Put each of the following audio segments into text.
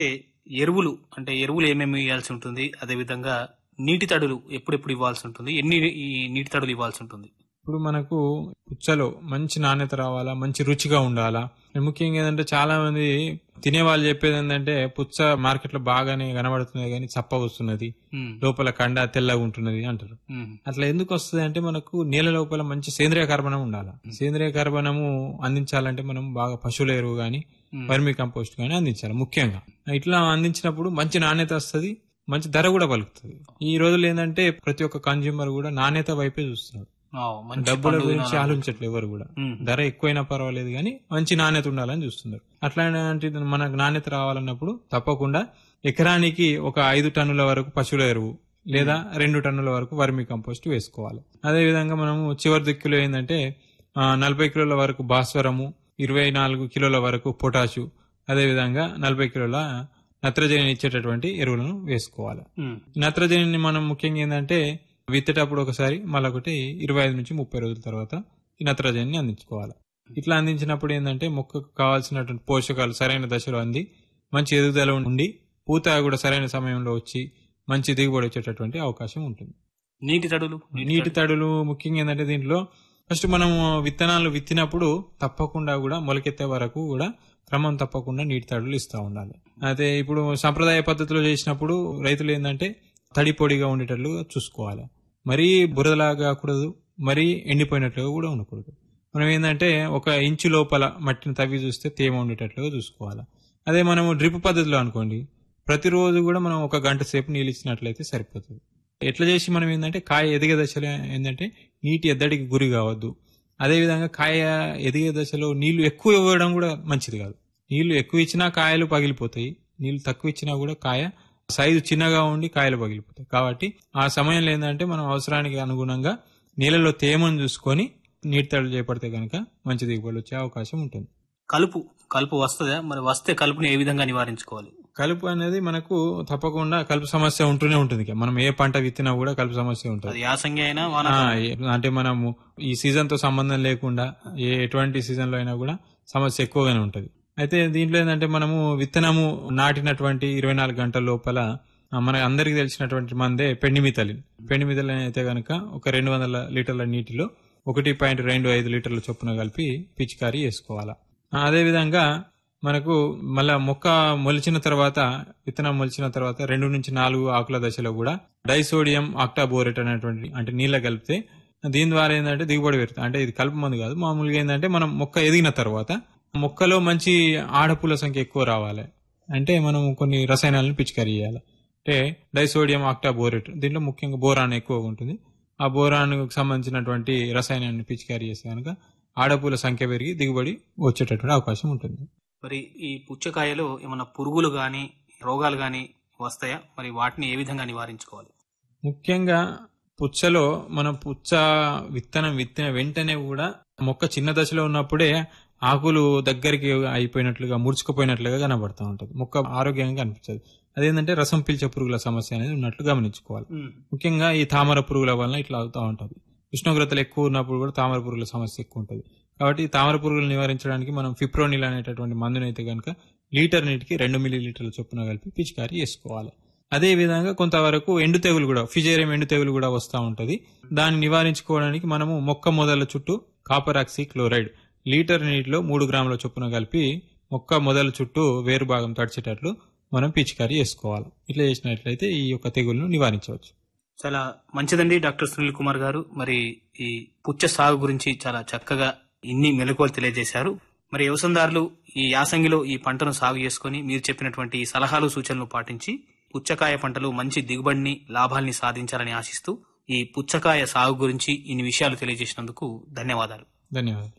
ఎరువులు అంటే ఎరువులు ఏమేమి ఇవ్వాల్సి ఉంటుంది అదేవిధంగా నీటి తడులు ఎప్పుడెప్పుడు ఇవ్వాల్సి ఉంటుంది ఎన్ని ఈ నీటి తడులు ఇవ్వాల్సి ఉంటుంది ఇప్పుడు మనకు పుచ్చలో మంచి నాణ్యత రావాలా మంచి రుచిగా ఉండాలా ముఖ్యంగా ఏంటంటే చాలా మంది తినే వాళ్ళు చెప్పేది ఏంటంటే పుచ్చ మార్కెట్ లో బాగానే కనబడుతుంది కానీ చప్ప వస్తున్నది ఉమ్, లోపల కండ తెల్లగా ఉంటున్నది అంటారు ఉమ్, అట్లా ఎందుకు వస్తుంది అంటే మనకు నీళ్ళ లోపల మంచి సేంద్రియ కార్బనం ఉండాలి సేంద్రియ కార్బనము అందించాలంటే మనం బాగా పశువుల ఎరువు గాని ఉమ్. వర్మి కంపోస్ట్ గాని అందించాలి ముఖ్యంగా ఇట్లా అందించినప్పుడు మంచి నాణ్యత వస్తుంది మంచి ధర కూడా పలుకుతుంది ఈ రోజులు ఏంటంటే ప్రతి ఒక్క కన్జ్యూమర్ కూడా నాణ్యత వైపే చూస్తున్నారు ఆ, మంచి డబ్బుల పండు గురించి వినాలని. ఆలోచించట్లేదు ఎవరు కూడా ఉమ్, ధర ఎక్కువైనా పర్వాలేదు కానీ మంచి నాణ్యత ఉండాలని చూస్తున్నారు అట్లాంటి మనకు నాణ్యత రావాలన్నప్పుడు తప్పకుండా ఎకరానికి ఒక ఐదు టన్నుల వరకు పశువుల ఎరువు లేదా రెండు టన్నుల వరకు వర్మి కంపోస్ట్ వేసుకోవాలి అదే విధంగా మనము చివరి దిక్కులో ఏంటంటే ఆ, నలభై కిలోల వరకు భాస్వరము ఇరవై నాలుగు కిలోల వరకు పొటాషు అదే విధంగా నలభై కిలోల నత్రజని ఇచ్చేటటువంటి ఎరువులను వేసుకోవాలి ఉమ్, నత్రజనిని మనం ముఖ్యంగా ఏంటంటే విత్తేటప్పుడు ఒకసారి మళ్ళీ ఒకటి ఇరవై ఐదు నుంచి ముప్పై రోజుల తర్వాత ఈ నత్రజనిని అందించుకోవాలి ఇట్లా అందించినప్పుడు ఏంటంటే మొక్కకు కావాల్సినటువంటి పోషకాలు సరైన దశలో అంది మంచి ఎదుగుదల ఉండి పూత కూడా సరైన సమయంలో వచ్చి మంచి దిగుబడి వచ్చేటటువంటి అవకాశం ఉంటుంది నీటి తడులు నీటి తడులు ముఖ్యంగా ఏంటంటే దీంట్లో ఫస్ట్ మనం విత్తనాలు విత్తినప్పుడు తప్పకుండా కూడా మొలకెత్తే వరకు కూడా క్రమం తప్పకుండా నీటి తడులు ఇస్తూ ఉండాలి అయితే ఇప్పుడు సంప్రదాయ పద్ధతిలో చేసినప్పుడు రైతులు ఏంటంటే తడి పొడిగా ఉండేటట్లుగా చూసుకోవాలి మరీ బురదలాగా కాకూడదు మరీ ఎండిపోయినట్లుగా కూడా ఉండకూడదు మనం ఏంటంటే ఒక ఇంచు లోపల మట్టిని తవ్వి చూస్తే తేమ ఉండేటట్లుగా చూసుకోవాలి అదే మనం డ్రిప్ పద్ధతిలో అనుకోండి ప్రతిరోజు కూడా మనం ఒక గంట సేపు నీళ్ళు ఇచ్చినట్లయితే సరిపోతుంది ఎట్లా చేసి మనం ఏంటంటే కాయ ఎదిగే దశలో ఏంటంటే నీటి ఎద్దడికి గురి కావద్దు అదేవిధంగా కాయ ఎదిగే దశలో నీళ్లు ఎక్కువ ఇవ్వడం కూడా మంచిది కాదు నీళ్లు ఎక్కువ ఇచ్చినా కాయలు పగిలిపోతాయి నీళ్లు తక్కువ ఇచ్చినా కూడా కాయ సైజు చిన్నగా ఉండి కాయలు పగిలిపోతాయి కాబట్టి ఆ సమయంలో ఏంటంటే మనం అవసరానికి అనుగుణంగా నీళ్ళలో తేమను చూసుకొని నీటి తడులు చేపడితే కనుక మంచి దిగుబడి వచ్చే అవకాశం ఉంటుంది కలుపు కలుపు వస్తుందా మరి వస్తే కలుపుని ఏ విధంగా నివారించుకోవాలి కలుపు అనేది మనకు తప్పకుండా కలుపు సమస్య ఉంటూనే ఉంటుంది ఇక. మనం ఏ పంట విత్తినా కూడా కలుపు సమస్య ఉంటుంది అది యాసంగి అయినా వాన ఆ, ఏ- అంటే మనము ఈ సీజన్ తో సంబంధం లేకుండా ఏ ఎటువంటి సీజన్ లో అయినా కూడా సమస్య ఎక్కువగానే ఉంటది అయితే దీంట్లో ఏంటంటే మనము విత్తనము నాటినటువంటి ఇరవై నాలుగు గంటల లోపల ఆ, మన అందరికి తెలిసినటువంటి మందే పెండిమితలిన్ పెండిమితలిన్ అయితే గనక ఒక రెండు వందల లీటర్ల నీటిలో ఒకటి పాయింట్ రెండు ఐదు లీటర్ల చొప్పున కలిపి పిచికారీ చేసుకోవాలా ఆ, అదే విధంగా మనకు మళ్ళా మొక్క మొలిచిన తర్వాత విత్తనం మొలిచిన తర్వాత రెండు నుంచి నాలుగు ఆకుల దశలో కూడా డైసోడియం ఆక్టాబోరేట్ అనేటువంటి అంటే నీళ్ళ కలిపితే దీని ద్వారా ఏంటంటే దిగుబడి పెరుగుతుంది అంటే ఇది కలుపు మందు కాదు మామూలుగా ఏంటంటే మనం మొక్క ఎదిగిన తర్వాత మొక్కలో మంచి ఆడపూల సంఖ్య ఎక్కువ రావాలి అంటే మనం కొన్ని రసాయనాలను పిచికారీ చేయాలి అంటే డైసోడియం ఆక్టాబోరేట్ దీంట్లో ముఖ్యంగా బోరాన్ ఎక్కువగా ఉంటుంది ఆ బోరాన్ సంబంధించినటువంటి రసాయనాన్ని పిచికారీ చేస్తే కనుక ఆడపూల సంఖ్య పెరిగి దిగుబడి వచ్చేటటువంటి అవకాశం ఉంటుంది మరి ఈ పుచ్చకాయలో ఏమైనా పురుగులు గాని రోగాలు గాని వస్తాయా మరి వాటిని ఏ విధంగా నివారించుకోవాలి ముఖ్యంగా పుచ్చలో మనం పుచ్చ విత్తనం విత్తిన వెంటనే కూడా మొక్క చిన్న దశలో ఉన్నప్పుడే ఆకులు దగ్గరికి అయిపోయినట్లుగా ముడుచుకుపోయినట్లుగా కనబడతా ఉంటుంది మొక్క ఆరోగ్యంగా కనిపించదు అదేంటంటే రసం పీల్చే పురుగుల సమస్య అనేది ఉన్నట్లు గమనించుకోవాలి ముఖ్యంగా ఈ తామర పురుగుల వలన ఇట్లా అవుతూ ఉంటుంది ఉష్ణోగ్రతలు ఎక్కువ ఉన్నప్పుడు కూడా తామర పురుగుల సమస్య ఎక్కువ ఉంటుంది కాబట్టి ఈ తామర పురుగులు నివారించడానికి మనం ఫిప్రోనిల్ అనేటటువంటి మందునైతే కనుక లీటర్ నీటికి రెండు మిల్లీ లీటర్ల చొప్పున కలిపి పిచికారీ చేసుకోవాలి అదే విధంగా కొంతవరకు ఎండు తెగులు కూడా ఫిజేరియం ఎండు తెగులు కూడా వస్తూ ఉంటది దాన్ని నివారించుకోవడానికి మనము మొక్క మొదల చుట్టూ కాపర్ ఆక్సీ క్లోరైడ్ లీటర్ నీటిలో మూడు గ్రాముల చొప్పున కలిపి మొక్క మొదల చుట్టూ వేరు భాగం తడిచేటట్లు మనం పిచికారీ చేసుకోవాలి ఇట్లా చేసినట్లయితే ఈ యొక్క తెగులను నివారించవచ్చు చాలా మంచిదండి డాక్టర్ సునీల్ కుమార్ గారు మరి ఈ పుచ్చ సాగు గురించి చాలా చక్కగా ఇన్ని మెలకువలు తెలియజేశారు మరి వ్యవసాయదారులు ఈ యాసంగిలో ఈ పంటను సాగు చేసుకుని మీరు చెప్పినటువంటి ఈ సలహాలు సూచనలు పాటించి పుచ్చకాయ పంటలు మంచి దిగుబడిని లాభాల్ని సాధించాలని ఆశిస్తూ ఈ పుచ్చకాయ సాగు గురించి ఇన్ని విషయాలు తెలియజేసినందుకు ధన్యవాదాలు ధన్యవాదాలు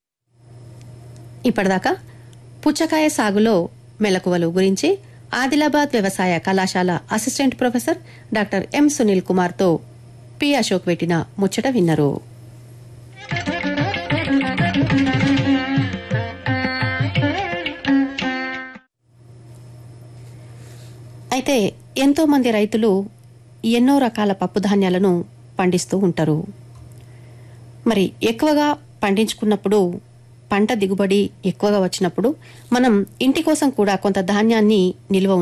ఇప్పటిదాకా పుచ్చకాయ సాగులో మెలకువలు గురించి ఆదిలాబాద్ వ్యవసాయ కళాశాల assistant professor doctor M Sunil కుమార్తో పి అశోక్ పెట్టిన ముచ్చట విన్నరు అయితే ఎంతో మంది రైతులు ఎన్నో రకాల పప్పు ధాన్యాలను పండిస్తూ ఉంటారు మరి ఎక్కువగా పండించుకున్నప్పుడు పంట దిగుబడి ఎక్కువగా వచ్చినప్పుడు మనం ఇంటి కోసం కూడా కొంత ధాన్యాన్ని నిల్వ